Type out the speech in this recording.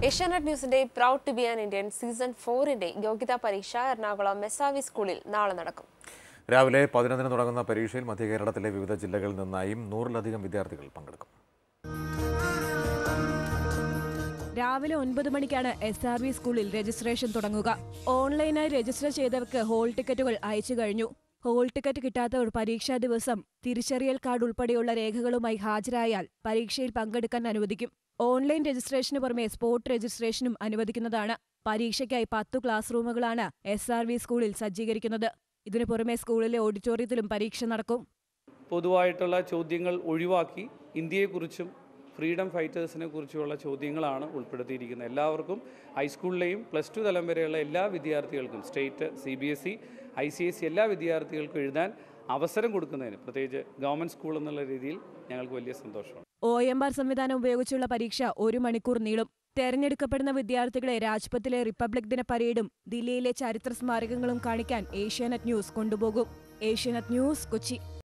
ഏഷ്യാനെറ്റ് ന്യൂസിന്റെ proud to be an Indian season ഫോറിന്റെ യോഗ്യതാ പരീക്ഷ എറണാകുളം മെസാവി സ്കൂളിൽ നാളെ നടക്കും രാവിലെ പതിനൊന്നിന് തുടങ്ങുന്ന പരീക്ഷയിൽ മധ്യ കേരളത്തിലെ വിവിധ ജില്ലകളിൽ നിന്നായും നൂറിലധികം വിദ്യാർത്ഥികൾ പങ്കെടുക്കും രാവിലെ ഒൻപത് മണിക്കാണ് എസ് ആർ വി സ്കൂളിൽ രജിസ്ട്രേഷൻ തുടങ്ങുക ഓൺലൈനായി രജിസ്റ്റർ ചെയ്തവർക്ക് ഹോൾ ടിക്കറ്റുകൾ അയച്ചു കഴിഞ്ഞു ഹോൾ ടിക്കറ്റ് കിട്ടാത്തവർ പരീക്ഷാ ദിവസം തിരിച്ചറിയൽ കാർഡ് ഉൾപ്പെടെയുള്ള രേഖകളുമായി ഹാജരായാൽ പരീക്ഷയിൽ പങ്കെടുക്കാൻ അനുവദിക്കും ഓൺലൈൻ രജിസ്ട്രേഷന് പുറമെ സ്പോട്ട് രജിസ്ട്രേഷനും അനുവദിക്കുന്നതാണ് പരീക്ഷയ്ക്കായി പത്തു ക്ലാസ് റൂമുകളാണ് എസ് ആർ വി സ്കൂളിൽ സജ്ജീകരിക്കുന്നത് ഇതിനു പുറമെ സ്കൂളിലെ ഓഡിറ്റോറിയത്തിലും പരീക്ഷ നടക്കും പൊതുവായിട്ടുള്ള ചോദ്യങ്ങൾ ഒഴിവാക്കി ഇന്ത്യയെക്കുറിച്ചും ഫ്രീഡം ഫൈറ്റേഴ്സിനെ കുറിച്ചുമുള്ള ചോദ്യങ്ങളാണ് ഉൾപ്പെടുത്തിയിരിക്കുന്നത് എല്ലാവർക്കും ഹൈസ്കൂളിലെയും പ്ലസ് ടു തലം വരെയുള്ള എല്ലാ വിദ്യാർത്ഥികൾക്കും state C B S E I C S C എല്ലാ വിദ്യാർത്ഥികൾക്കും എഴുതാൻ അവസരം കൊടുക്കുന്നതിന് പ്രത്യേകിച്ച് ഗവൺമെൻറ് സ്കൂൾ എന്നുള്ള രീതിയിൽ ഞങ്ങൾക്ക് വലിയ സന്തോഷമാണ് ഒ എം ആർ സംവിധാനം ഉപയോഗിച്ചുള്ള പരീക്ഷ ഒരു മണിക്കൂർ നീളും തെരഞ്ഞെടുക്കപ്പെടുന്ന വിദ്യാർത്ഥികളെ രാജ്പഥിലെ റിപ്പബ്ലിക് ദിന പരേഡും ദില്ലിയിലെ ചരിത്ര സ്മാരകങ്ങളും കാണിക്കാൻ ഏഷ്യാനെറ്റ് ന്യൂസ് കൊണ്ടുപോകും ഏഷ്യാനെറ്റ് ന്യൂസ് കൊച്ചി